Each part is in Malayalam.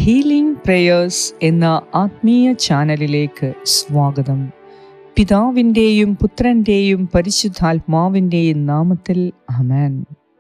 ഹീലിംഗ് പ്രേയേഴ്സ് എന്ന ആത്മീയ ചാനലിലേക്ക് സ്വാഗതം പിതാവിൻ്റെയും പുത്രൻ്റെയും പരിശുദ്ധാത്മാവിൻ്റെയും നാമത്തിൽ അമേൻ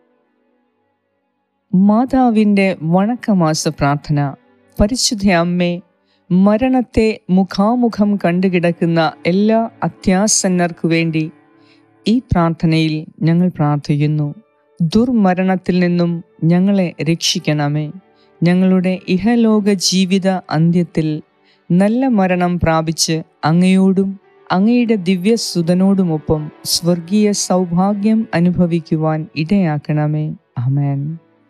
മാതാവിൻ്റെ വണക്കമാസ പ്രാർത്ഥന പരിശുദ്ധ അമ്മേ മരണത്തെ മുഖാമുഖം കണ്ടുകിടക്കുന്ന എല്ലാ അത്യാസന്നർക്കു വേണ്ടി ഈ പ്രാർത്ഥനയിൽ ഞങ്ങൾ പ്രാർത്ഥിക്കുന്നു ദുർമരണത്തിൽ നിന്നും ഞങ്ങളെ രക്ഷിക്കണമേ ഞങ്ങളുടെ ഇഹലോക ജീവിത അന്ത്യത്തിൽ നല്ല മരണം പ്രാപിച്ച് അങ്ങയോടും അങ്ങയുടെ ദിവ്യസുതനോടുമൊപ്പം സ്വർഗീയ സൗഭാഗ്യം അനുഭവിക്കുവാൻ ഇടയാക്കണമേ അമേൻ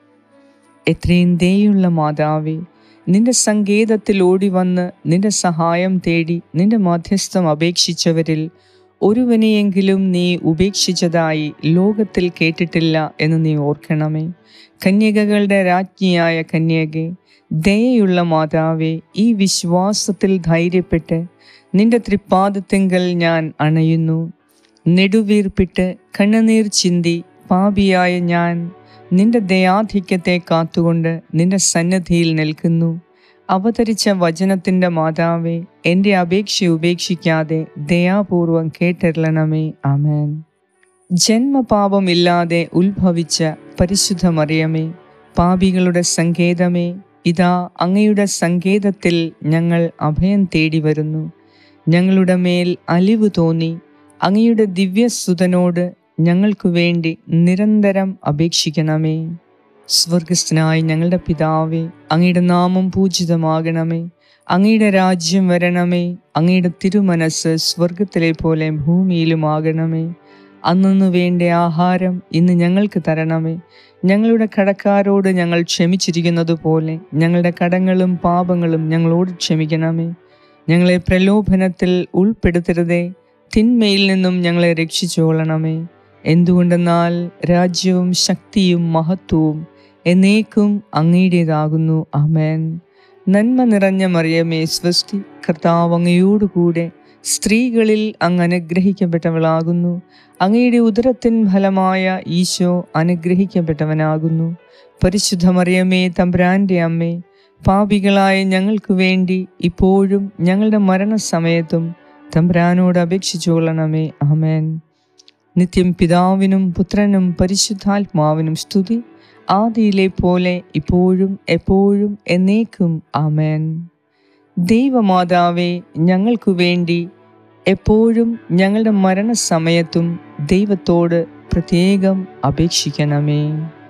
എത്രയും ദയുള്ള മാതാവേ നിന്റെ സങ്കേതത്തിൽ ഓടി വന്ന് നിന്റെ സഹായം തേടി നിന്റെ മധ്യസ്ഥം അപേക്ഷിച്ചവരിൽ ഒരുവനെയെങ്കിലും നീ ഉപേക്ഷിച്ചതായി ലോകത്തിൽ കേട്ടിട്ടില്ല എന്ന് നീ ഓർക്കണമേ കന്യകകളുടെ രാജ്ഞിയായ കന്യകെ ദയയുള്ള മാതാവേ ഈ വിശ്വാസത്തിൽ ധൈര്യപ്പെട്ട് നിന്റെ തൃപ്പാദത്തെങ്കൽ ഞാൻ അണയുന്നു നെടുവീർപ്പിട്ട് കണ്ണുനീർ ചിന്തി പാപിയായ ഞാൻ നിന്റെ ദയാധിക്യത്തെ കാത്തുകൊണ്ട് നിന്റെ സന്നദ്ധിയിൽ നിൽക്കുന്നു അവതരിച്ച വചനത്തിൻ്റെ മാതാവേ എൻ്റെ അപേക്ഷ ഉപേക്ഷിക്കാതെ ദയാപൂർവം കേട്ടരുളണമേ ആമേൻ ജന്മപാപമില്ലാതെ ഉത്ഭവിച്ച പരിശുദ്ധ മറിയമേ പാപികളുടെ സങ്കേതമേ ഇതാ അങ്ങയുടെ സങ്കേതത്തിൽ ഞങ്ങൾ അഭയം തേടി വരുന്നു ഞങ്ങളുടെ മേൽ അലിവ് തോന്നി അങ്ങയുടെ ദിവ്യസുതനോട് ഞങ്ങൾക്കു വേണ്ടി നിരന്തരം അപേക്ഷിക്കണമേ സ്വർഗസ്ഥനായ ഞങ്ങളുടെ പിതാവേ അങ്ങയുടെ നാമം പൂജിതമാകണമേ അങ്ങയുടെ രാജ്യം വരണമേ അങ്ങയുടെ തിരുമനസ് സ്വർഗത്തിലെ പോലെ ഭൂമിയിലുമാകണമേ അന്നു വേണ്ട ആഹാരം ഇന്ന് ഞങ്ങൾക്ക് തരണമേ ഞങ്ങളുടെ കടക്കാരോട് ഞങ്ങൾ ക്ഷമിച്ചിരിക്കുന്നത് പോലെ ഞങ്ങളുടെ കടങ്ങളും പാപങ്ങളും ഞങ്ങളോട് ക്ഷമിക്കണമേ ഞങ്ങളെ പ്രലോഭനത്തിൽ ഉൾപ്പെടുത്തരുതേ തിന്മയിൽ നിന്നും ഞങ്ങളെ രക്ഷിച്ചുകൊള്ളണമേ എന്തുകൊണ്ടെന്നാൽ രാജ്യവും ശക്തിയും മഹത്വവും എന്നേക്കും അങ്ങയുടേതാകുന്നു അമേൻ നന്മ നിറഞ്ഞ മറിയമേ സ്വസ്തി കർത്താവ് അങ്ങയോടുകൂടെ സ്ത്രീകളിൽ അങ്ങ് അനുഗ്രഹിക്കപ്പെട്ടവളാകുന്നു അങ്ങയുടെ ഉദരത്തിൻ ഫലമായ ഈശോ അനുഗ്രഹിക്കപ്പെട്ടവനാകുന്നു പരിശുദ്ധ മറിയമേ തമ്പ്രാൻ്റെ അമ്മേ പാപികളായ ഞങ്ങൾക്ക് വേണ്ടി ഇപ്പോഴും ഞങ്ങളുടെ മരണസമയത്തും തമ്പ്രാനോട് അപേക്ഷിച്ചുകൊള്ളണമേ ആമേൻ നിത്യം പിതാവിനും പുത്രനും പരിശുദ്ധാത്മാവിനും സ്തുതി ആദിയിലെ പോലെ ഇപ്പോഴും എപ്പോഴും എന്നേക്കും ആമേൻ ദൈവമാതാവേ ഞങ്ങൾക്കു വേണ്ടി എപ്പോഴും ഞങ്ങളുടെ മരണസമയത്തും ദൈവത്തോട് പ്രത്യേകം അപേക്ഷിക്കണമേ